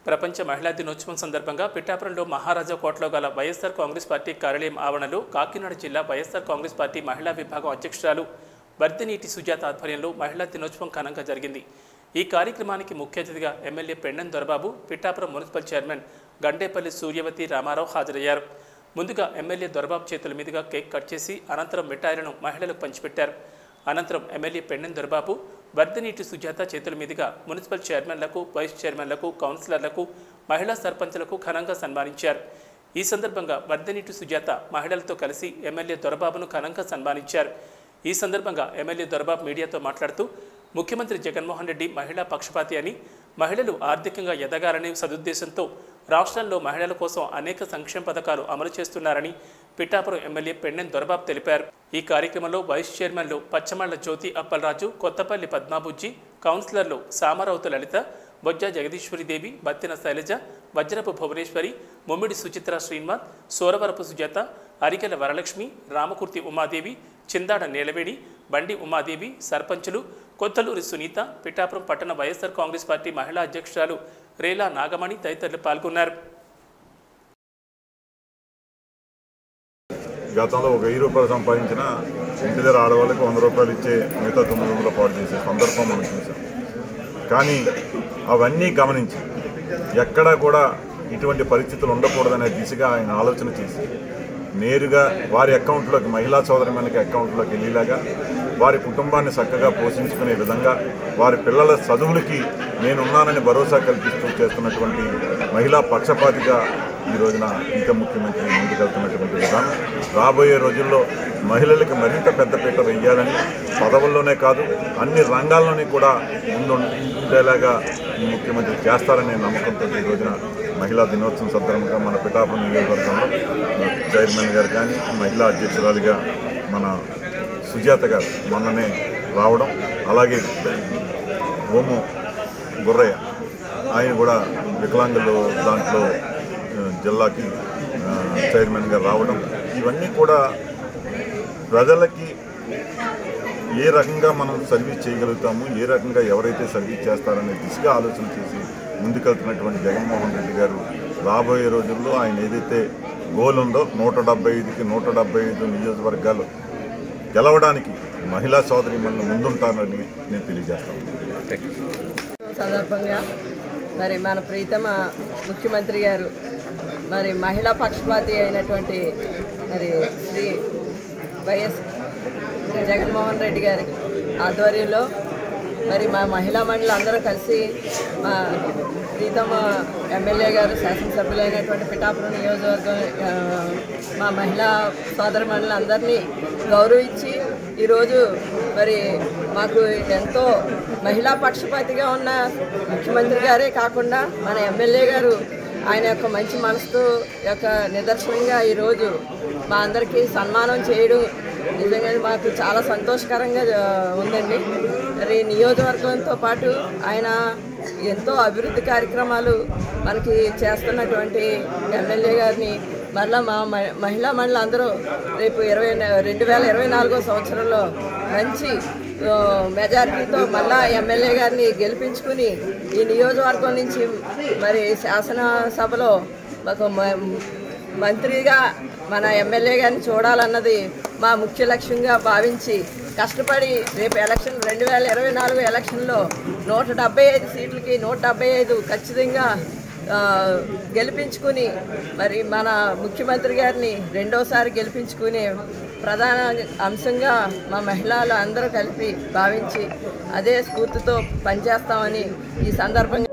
ప్రపంచ మహిళా దినోత్సవం సందర్భంగా పిఠాపురంలో మహారాజా కోటలో గల వైఎస్ఆర్ కాంగ్రెస్ పార్టీ కార్యాలయం ఆవరణలో కాకినాడ జిల్లా వైఎస్ఆర్ కాంగ్రెస్ పార్టీ మహిళా విభాగం అధ్యక్షురాలు వర్ధినీటి సుజాత ఆధ్వర్యంలో మహిళా దినోత్సవం ఘనంగా జరిగింది ఈ కార్యక్రమానికి ముఖ్య అతిథిగా MLA Pendem Dorababu Pithapuram municipal chairman Gandepalli Suryavathi Ramarao హాజరయ్యారు ముందుగా ఎమ్మెల్యే దొరబాబు చేతుల మీదుగా కేక్ కట్ చేసి అనంతరం మిఠాయిలను మహిళలకు పంచిపెట్టారు అనంతరం ఎమ్మెల్యే పెండెం దొరబాబు వర్ధనీటి సుజాత చేతుల మీదుగా మున్సిపల్ చైర్మన్లకు వైస్ చైర్మన్లకు కౌన్సిలర్లకు మహిళా సర్పంచులకు ఘనంగా సన్మానించారు ఈ సందర్భంగా వర్ధనీటి సుజాత మహిళలతో కలిసి ఎమ్మెల్యే దొరబాబును ఘనంగా సన్మానించారు ఈ సందర్భంగా ఎమ్మెల్యే దొరబాబు మీడియాతో మాట్లాడుతూ ముఖ్యమంత్రి జగన్మోహన్ రెడ్డి మహిళా పక్షపాతి అని మహిళలు ఆర్థికంగా ఎదగాలనే సదుద్దేశంతో రాష్ట్రంలో మహిళల కోసం అనేక సంక్షేమ పథకాలు అమలు చేస్తున్నారని పిఠాపురం ఎమ్మెల్యే పెన్నెం దొరబాబు తెలిపారు ఈ కార్యక్రమంలో వైస్ చైర్మన్లు పచ్చమళ్ల జ్యోతి అప్పలరాజు కొత్తపల్లి పద్మాబుజ్జి కౌన్సిలర్లు సామరావుతు లలిత బొజ్జ జగదీశ్వరిదేవి బత్తిన శైలజ వజ్రపు భువనేశ్వరి ముమ్మిడి సుచిత్ర శ్రీనివాస్ సోరవరపు సుజాత అరికెల వరలక్ష్మి రామకుర్తి ఉమాదేవి చిందాడ నీలవేణి బండి ఉమాదేవి సర్పంచులు కొత్తలూరి సునీత పిఠాపురం పట్టణ వైఎస్ఆర్ కాంగ్రెస్ పార్టీ మహిళా అధ్యక్షురాలు రేలా నాగమణి తదితరులు పాల్గొన్నారు గతంలో ఒక వెయ్యి రూపాయలు సంపాదించిన ఇంటి దగ్గర ఆడవాళ్ళకి వంద రూపాయలు ఇచ్చే మిగతా తొమ్మిది వందల పాటు చేసే సందర్భం మనం చూసాం కానీ అవన్నీ గమనించి ఎక్కడా కూడా ఇటువంటి పరిస్థితులు ఉండకూడదనే దిశగా ఆయన ఆలోచన చేసి నేరుగా వారి అకౌంట్లోకి మహిళా సోదరిమణికి అకౌంట్లోకి వెళ్ళేలాగా వారి కుటుంబాన్ని చక్కగా పోషించుకునే విధంగా వారి పిల్లల చదువులకి నేనున్నానని భరోసా కల్పిస్తూ చేస్తున్నటువంటి మహిళా పక్షపాతిగా ఈ రోజున ఇంత ముఖ్యమంత్రి ముందుకెళ్తున్నటువంటి విధానం రాబోయే రోజుల్లో మహిళలకు మరింత పెద్దపీట వేయాలని పదవుల్లోనే కాదు అన్ని రంగాల్లోని కూడా ముందు ఉండేలాగా ఈ ముఖ్యమంత్రి చేస్తారనే నమ్మకంతో ఈ రోజున మహిళా దినోత్సవం సందర్భంగా మన పిఠాపురం నియోజకవర్గంలో చైర్మన్ గారు కానీ మహిళా అధ్యక్షురాలిగా మన సుజాత గారు మొన్ననే రావడం అలాగే ఓము గుర్రయ్య ఆయన కూడా వికలాంగులు దాంట్లో ఆ, జిల్లాకి ఆ, చైర్మన్గా రావడం ఇవన్నీ కూడా ప్రజలకి ఏ రకంగా మనం సర్వీస్ చేయగలుగుతాము ఏ రకంగా ఎవరైతే సర్వీస్ చేస్తారనే దిశగా ఆలోచన చేసి ముందుకెళ్తున్నటువంటి జగన్మోహన్ రెడ్డి గారు రాబోయే రోజుల్లో ఆయన ఏదైతే గోల్ ఉందో నూట డెబ్బై ఐదుకి నూట డెబ్బై ఐదు నియోజకవర్గాలు గెలవడానికి మహిళా సోదరి మన ముందుంటారని నేను తెలియజేస్తాను సందర్భంగా మరి మన ప్రీతమ ముఖ్యమంత్రి గారు మరి మహిళా పక్షపాతి అయినటువంటి మరి శ్రీ వైఎస్ జగన్మోహన్ రెడ్డి గారి ఆధ్వర్యంలో మరి మా మహిళా మండలి అందరూ కలిసి మా ప్రీతమ ఎమ్మెల్యే గారు శాసనసభ్యులైనటువంటి పిఠాపురం నియోజకవర్గం ఆ, మా మహిళా సోదర మండలి అందరినీ గౌరవించి ఈరోజు మరి మాకు ఎంతో మహిళా పక్షపాతిగా ఉన్న ముఖ్యమంత్రి గారే కాకుండా మన ఎమ్మెల్యే గారు ఆయన యొక్క మంచి మనసు యొక్క నిదర్శనంగా ఈరోజు మా అందరికీ సన్మానం చేయడం నిజంగా మాకు చాలా సంతోషకరంగా ఆ, ఉందండి మరి నియోజకవర్గంతో పాటు ఆయన ఎంతో అభివృద్ధి కార్యక్రమాలు మనకి చేస్తున్నటువంటి ఎమ్మెల్యే గారిని మళ్ళా మా మ- మహిళా మండలి అందరూ రేపు ఇరవై రెండు వేల ఇరవై నాలుగో సంవత్సరంలో మంచి ఆ, మెజారిటీతో మళ్ళా ఎమ్మెల్యే గారిని గెలిపించుకుని ఈ నియోజకవర్గం నుంచి మరి శాసనసభలో మాకు మ- మంత్రిగా మన ఎమ్మెల్యే గారిని చూడాలన్నది మా ముఖ్య లక్ష్యంగా భావించి కష్టపడి రేపు ఎలక్షన్ రెండు వేల ఇరవై నాలుగు ఎలక్షన్లో నూట డెబ్బై ఐదు సీట్లకి నూట డెబ్బై ఐదు ఖచ్చితంగా ఆ, గెలిపించుకుని మరి మన ముఖ్యమంత్రి గారిని రెండోసారి గెలిపించుకునే ప్రధాన అంశంగా మా మహిళలు అందరూ కలిపి భావించి అదే స్ఫూర్తితో పనిచేస్తామని ఈ సందర్భంగా